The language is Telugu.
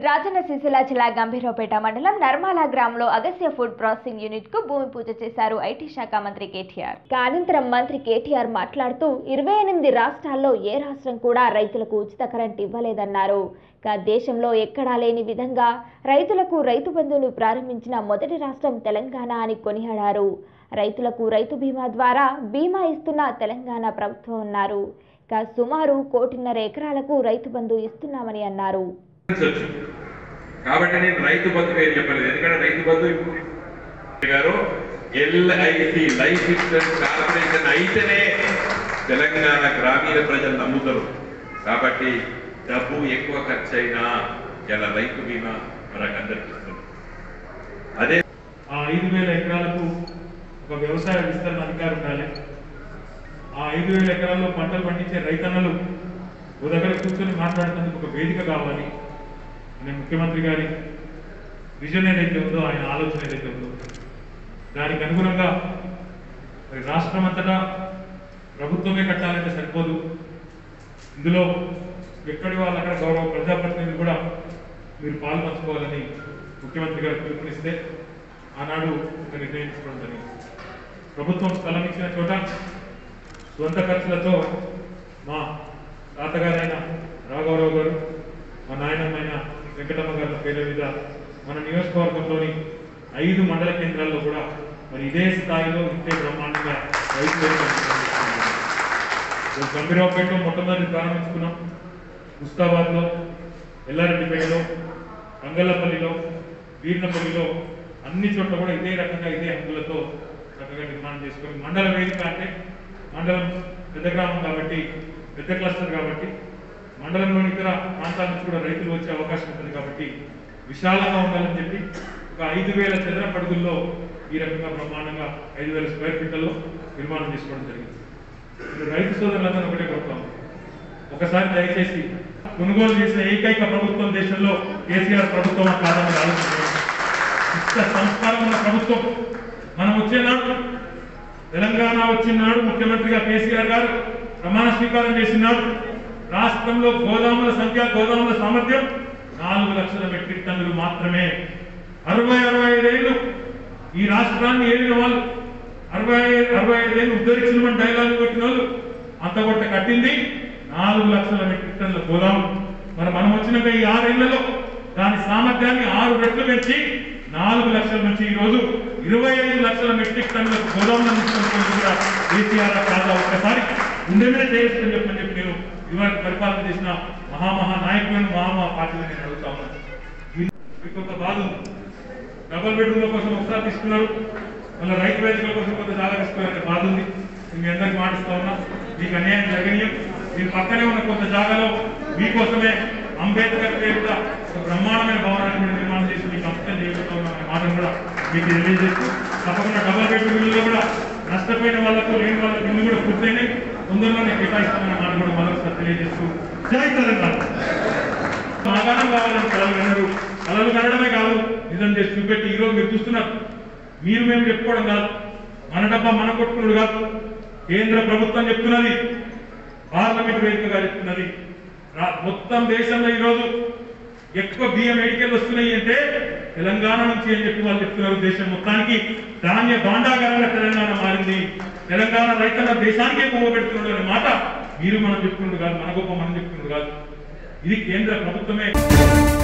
రాజన్న సిరిసిల్ల జిల్లా గంభీరావుపేట మండలం నర్మాల గ్రామంలో అగస్య ఫుడ్ ప్రాసెసింగ్ యూనిట్ కు భూమి పూజ చేశారు ఐటీ శాఖ మంత్రి కేటీఆర్ అనంతరం మంత్రి కేటీఆర్ మాట్లాడుతూ ఇరవై ఎనిమిది రాష్ట్రాల్లో ఏ రాష్ట్రం కూడా రైతులకు ఉచిత కరెంట్ ఇవ్వలేదన్నారు ఇక దేశంలో ఎక్కడా లేని విధంగా రైతులకు రైతు బంధువులు ప్రారంభించిన మొదటి రాష్ట్రం తెలంగాణ అని కొనియాడారు రైతులకు రైతు బీమా ద్వారా బీమా ఇస్తున్న తెలంగాణ ప్రభుత్వం అన్నారు ఇక సుమారు కోటిన్నర ఎకరాలకు రైతు బంధు ఇస్తున్నామని అన్నారు వచ్చు. కాబట్టి నేను రైతు బంధు పేరు చెప్పలేదు ఎందుకంటే రైతు బంధు ఇప్పుడు గారు ఎల్ఐసి లైఫ్ ఇన్సూరెన్స్ కార్పొరేషన్ అయితేనే తెలంగాణ గ్రామీణ ప్రజలు నమ్ముతారు కాబట్టి డబ్బు ఎక్కువ ఖర్చు అయినా ఇలా రైతు బీమా మనకు అందరికి ఇస్తుంది అదే ఆ ఐదు వేల ఎకరాలకు ఒక వ్యవసాయ విస్తరణ అధికారి ఉండాలి ఆ ఐదు వేల ఎకరాల్లో పంటలు పండించే రైతన్నలు ఓ దగ్గర కూర్చొని మాట్లాడుతున్నందుకు ఒక వేదిక కావాలి అనే ముఖ్యమంత్రి గారి విజన్ ఏదైతే ఉందో ఆయన ఆలోచన ఏదైతే ఉందో దానికి అనుగుణంగా మరి రాష్ట్రం అంతటా ప్రభుత్వమే కట్టాలంటే సరిపోదు ఇందులో ఎక్కడి వాళ్ళు అక్కడ గౌరవ ప్రజాప్రతినిధులు కూడా మీరు పాల్పంచుకోవాలని ముఖ్యమంత్రి గారు పిలుపునిస్తే ఆనాడు ఒక నిర్ణయం తీసుకోవడం జరిగింది ప్రభుత్వం స్థలం ఇచ్చిన చోట సొంత ఖర్చులతో మా తాతగారైన రాఘవరావు గారు మా నాయనమ్మైన వెంకటమ్మ గారి పేరు మీద మన నియోజకవర్గంలోని ఐదు మండల కేంద్రాల్లో కూడా మరి ఇదే స్థాయిలో ఇంతే బ్రహ్మాండంగా రైతు వేదిక నిర్వహిస్తున్నాం. గంభీరావుపేటలో మొట్టమొదటి ప్రారంభించుకున్నాం ముస్తాబాద్లో ఎల్లారెడ్డిపేటలో అంగళ్ళపల్లిలో వీర్నపల్లిలో అన్ని చోట్ల కూడా ఇదే రకంగా ఇదే హంగులతో చక్కగా నిర్మాణం చేసుకొని మండల వేదిక అంటే మండలం పెద్ద గ్రామం కాబట్టి పెద్ద క్లస్టర్ కాబట్టి మండలంలోని ఇతర ప్రాంతాల నుంచి కూడా రైతులు వచ్చే అవకాశం ఉంటుంది కాబట్టి విశాలంగా ఉండాలని చెప్పి ఒక ఐదు వేల చదరపు అడుగుల్లో ఈ రకంగా బ్రహ్మాండంగా ఐదు వేల స్క్వేర్ ఫీట్లలో నిర్మాణం చేసుకోవడం జరిగింది ఇప్పుడు రైతు సోదరులందరూ ఒకటే కోరుతాం ఒకసారి దయచేసి కొనుగోలు చేసిన ఏకైక ప్రభుత్వం దేశంలో కేసీఆర్ ప్రభుత్వం కాదని ఆలోచించారు ఇంత సంస్కారం ఉన్న ప్రభుత్వం మనం వచ్చే నాడు తెలంగాణ వచ్చిన నాడు ముఖ్యమంత్రిగా కేసీఆర్ గారు ప్రమాణ స్వీకారం చేసిన నాడు రాష్ట్రంలో గోదాముల సంఖ్య గోదాముల సామర్థ్యం నాలుగు లక్షల మెట్రిక్ టన్నులు మాత్రమే అరవై అరవై ఐదేళ్లు ఈ రాష్ట్రాన్ని ఏలిన వాళ్ళు అరవై ఐదు అరవై ఐదేళ్ళు ఉద్ధరించిన డైలాగ్ కొట్టిన వాళ్ళు అంత కొట్ట కట్టింది నాలుగు లక్షల మెట్రిక్ టన్నుల గోదాము మరి మనం వచ్చినాక ఈ ఆరేళ్లలో దాని సామర్థ్యాన్ని ఆరు రెట్లు పెంచి నాలుగు లక్షల నుంచి ఈ రోజు ఇరవై ఐదు లక్షల మెట్రిక్ టన్నుల గోదాములను తీసుకొని కూడా కేసీఆర్ కాదా ఒక్కసారి గుండె మీద చేస్తుందని చెప్పని చెప్పి నేను ఇవాళ పరిపాలన చేసిన మహామహా నాయకులను మహామహా పార్టీలను నేను అడుగుతా ఉన్నాను మీకు ఒక బాధ ఉంది డబల్ బెడ్రూమ్ల కోసం ఒకసారి తీసుకున్నారు మళ్ళీ రైతు వేదికల కోసం కొంత జాగా తీసుకున్నారనే బాధ ఉంది నేను మీ అందరికి మాటిస్తా ఉన్నా మీకు అన్యాయం జరగనీయం దీని పక్కనే ఉన్న కొంత జాగాలో మీకోసమే అంబేద్కర్ పేరిట ఒక బ్రహ్మాండమైన భవనాన్ని కూడా నిర్మాణం చేసి మీకు అంకితం చేయబోతా ఉన్నాం అనే మాటను కూడా మీకు తెలియజేస్తూ తప్పకుండా డబల్ బెడ్రూమ్ ఇల్లు కూడా నష్టపోయిన వాళ్ళకు లేని వాళ్ళకు ఇల్లు కూడా పూర్తయినాయి తొందరలోనే కేటాయిస్తామనే మాట కూడా మరొకసారి తెలియజేస్తూ జై తెలంగాణ ఆగానం కావాలని కలలు కన్నారు కలలు కనడమే కాదు నిజం చేసి చూపెట్టి ఈ రోజు మీరు చూస్తున్నారు మీరు మేము చెప్పుకోవడం కాదు మన డబ్బా మనం కొట్టుకున్నాడు కాదు కేంద్ర ప్రభుత్వం చెప్తున్నది పార్లమెంట్ వేదికగా చెప్తున్నది రా- మొత్తం దేశంలో ఈరోజు ఎక్కువ బియ్యం ఎడికెళ్ళి వస్తున్నాయి అంటే తెలంగాణ నుంచి అని చెప్పి వాళ్ళు చెప్తున్నారు దేశం మొత్తానికి ధాన్య భాండాగారంగా తెలంగాణ మారింది తెలంగాణ రైతుల దేశానికే కొమ్మ పెడుతున్నాడు అనే మాట మీరు మనం చెప్పుకున్నాడు కాదు మన గొప్ప మనం చెప్పుకున్నాడు కాదు ఇది కేంద్ర ప్రభుత్వమే